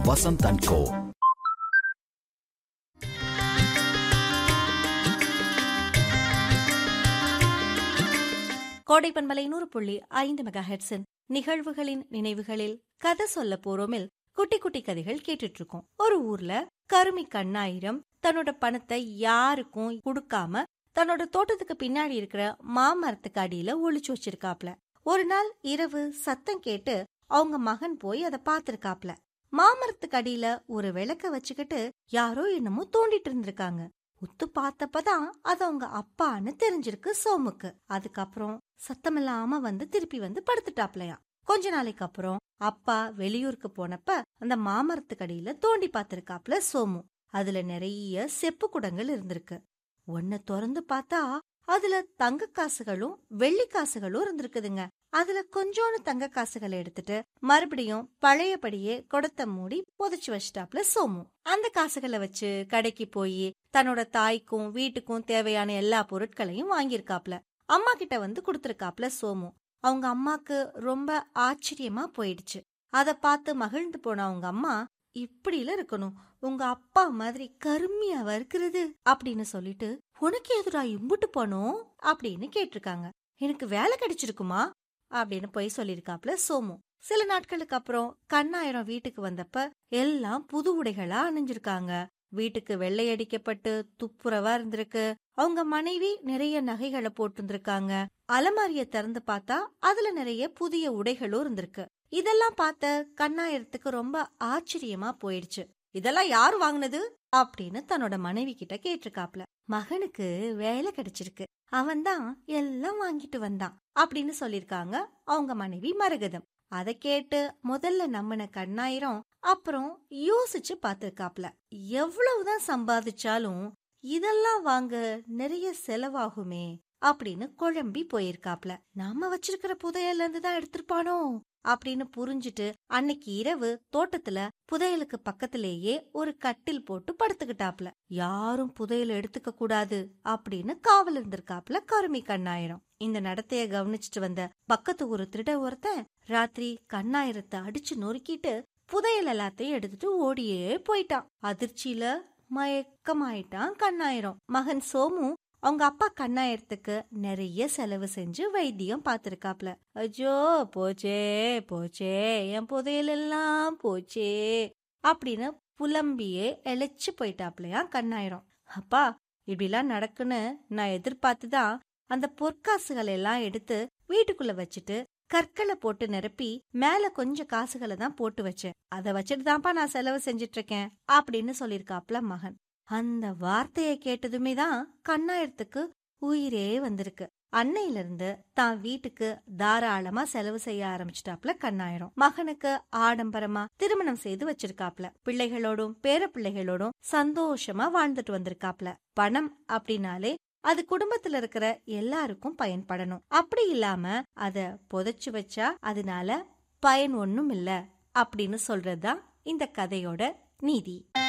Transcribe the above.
Vasanth and கோ கோடைப்பண்பலை நூறு புள்ளி ஐந்து மெகா ஹெட்ஸின் நிகழ்வுகளின் நினைவுகளில் கதை சொல்ல போறோமில் குட்டி குட்டி கதைகள் கேட்டுட்டு இருக்கோம் ஒரு ஊர்ல கருமி கண்ணாயிரம் தன்னோட பணத்தை யாருக்கும் கொடுக்காம தன்னோட தோட்டத்துக்கு பின்னாடி இருக்கிற மாமரத்துக்கு அடியில ஒளிச்சு வச்சிருக்காப்ல ஒரு நாள் இரவு சத்தம் கேட்டு அவங்க மகன் போய் அதை பார்த்திருக்காப்ல மாமரத்துக்கு அடியில ஒரு விளக்க வச்சுக்கிட்டு யாரோ என்னமோ தோண்டிட்டு இருந்திருக்காங்க உத்து பார்த்தப்பதான் அது அவங்க அப்பான்னு தெரிஞ்சிருக்கு சோமுக்கு அதுக்கப்புறம் சத்தமில்லாம வந்து திருப்பி வந்து படுத்துட்டாப்லயா கொஞ்ச நாளைக்கு அப்புறம் அப்பா வெளியூருக்கு போனப்ப அந்த மாமரத்துக்கடியில தோண்டி பார்த்திருக்காப்ல சோமு அதுல நிறைய செப்பு குடங்கள் இருந்திருக்கு ஒன்ன திறந்து பார்த்தா அதுல தங்க காசுகளும் வெள்ளி காசுகளும் இருந்திருக்குதுங்க அதுல கொஞ்சோண்டு தங்க காசுகளை எடுத்துட்டு மறுபடியும் பழையபடியே குடத்தை மூடி புதைச்சு வச்சிட்டாப்ல சோமு அந்த காசுகளை வச்சு கடைக்கு போய் தன்னோட தாய்க்கும் வீட்டுக்கும் தேவையான எல்லா பொருட்களையும் வாங்கியிருக்காப்ல அம்மா கிட்ட வந்து கொடுத்திருக்காப்ல சோமு அவங்க அம்மாக்கு ரொம்ப ஆச்சரியமா போயிடுச்சு அத பார்த்து மகிழ்ந்து போன அவங்க அம்மா இப்படில இருக்கணும் உங்க அப்பா மாதிரி கருமையாவா இருக்கிறது அப்படின்னு சொல்லிட்டு உனக்கு எதுடா இம்புட்டு போனோம் அப்படின்னு கேட்டிருக்காங்க எனக்கு வேலை கிடைச்சிருக்குமா அப்படின்னு போய் சொல்லியிருக்காப்ல சோமு சில நாட்களுக்கு அப்புறம் கண்ணாயிரம் வீட்டுக்கு வந்தப்ப எல்லாம் புது உடைகளா அணிஞ்சிருக்காங்க வீட்டுக்கு வெள்ளை அடிக்கப்பட்டு துப்புரவா இருந்திருக்கு அவங்க மனைவி நிறைய நகைகளை போட்டிருந்திருக்காங்க அலமாரிய திறந்து பார்த்தா அதுல நிறைய புதிய உடைகளும் இருந்திருக்கு இதெல்லாம் பார்த்த கண்ணாயிரத்துக்கு ரொம்ப ஆச்சரியமா போயிடுச்சு இதெல்லாம் யாரு வாங்குனது அப்படின்னு தன்னோட மனைவி கிட்ட கேட்டிருக்காப்ல மகனுக்கு வேலை கிடைச்சிருக்கு அவன்தான் எல்லாம் வாங்கிட்டு வந்தான் அப்படின்னு சொல்லிருக்காங்க அவங்க மனைவி மரகதம் அத கேட்டு முதல்ல நம்பின கண்ணாயிரம் அப்புறம் யோசிச்சு பார்த்திருக்காப்ல எவ்வளவுதான் சம்பாதிச்சாலும் இதெல்லாம் வாங்க நிறைய செலவாகுமே அப்படின்னு குழம்பி போயிருக்காப்ல நாம வச்சிருக்கிற புதையல்ல இருந்து தான் எடுத்திருப்பானோ அப்படின்னு புரிஞ்சுட்டு அன்னைக்கு இரவு தோட்டத்துல புதையலுக்கு பக்கத்திலேயே ஒரு கட்டில் போட்டு படுத்துக்கிட்டாப்ல யாரும் புதையல் எடுத்துக்க கூடாது அப்படின்னு காவல் இருந்திருக்காப்ல கருமி கண்ணாயிரம் இந்த நடத்தைய கவனிச்சுட்டு வந்த பக்கத்து ஒரு திருட ஒருத்தன் ராத்திரி கண்ணாயிரத்தை அடிச்சு நொறுக்கிட்டு புதையல் எல்லாத்தையும் எடுத்துட்டு ஓடியே போயிட்டான் அதிர்ச்சியில மயக்கமாயிட்டான் கண்ணாயிரம் மகன் சோமு அவங்க அப்பா கண்ணாயிரத்துக்கு நிறைய செலவு செஞ்சு வைத்தியம் பார்த்திருக்காப்ல ஐயோ போச்சே போச்சே என் புதையல் எல்லாம் போச்சே அப்படின்னு புலம்பியே எழைச்சு போயிட்டாப்லயா கண்ணாயிரம் அப்பா இப்படிலாம் நடக்குன்னு நான் எதிர்பார்த்துதான் அந்த பொற்காசுகள் எல்லாம் எடுத்து வீட்டுக்குள்ள வச்சுட்டு கற்களை போட்டு நிரப்பி மேல கொஞ்சம் காசுகளை தான் போட்டு வச்சேன் அதை வச்சுட்டு தான்ப்பா நான் செலவு செஞ்சிட்டு இருக்கேன் அப்படின்னு சொல்லிருக்காப்ல மகன் அந்த வார்த்தையை கேட்டதுமே தான் கண்ணாயிரத்துக்கு உயிரே வந்திருக்கு அன்னையில இருந்து தான் வீட்டுக்கு தாராளமா செலவு செய்ய ஆரம்பிச்சிட்டாப்ல கண்ணாயிரம் மகனுக்கு ஆடம்பரமா திருமணம் செய்து வச்சிருக்காப்ல பிள்ளைகளோடும் பேர பிள்ளைகளோடும் சந்தோஷமா வாழ்ந்துட்டு வந்திருக்காப்ல பணம் அப்படின்னாலே அது குடும்பத்துல இருக்கிற எல்லாருக்கும் பயன்படணும் அப்படி இல்லாம அத புதைச்சு வச்சா அதனால பயன் ஒண்ணும் இல்ல அப்படின்னு சொல்றதுதான் இந்த கதையோட நீதி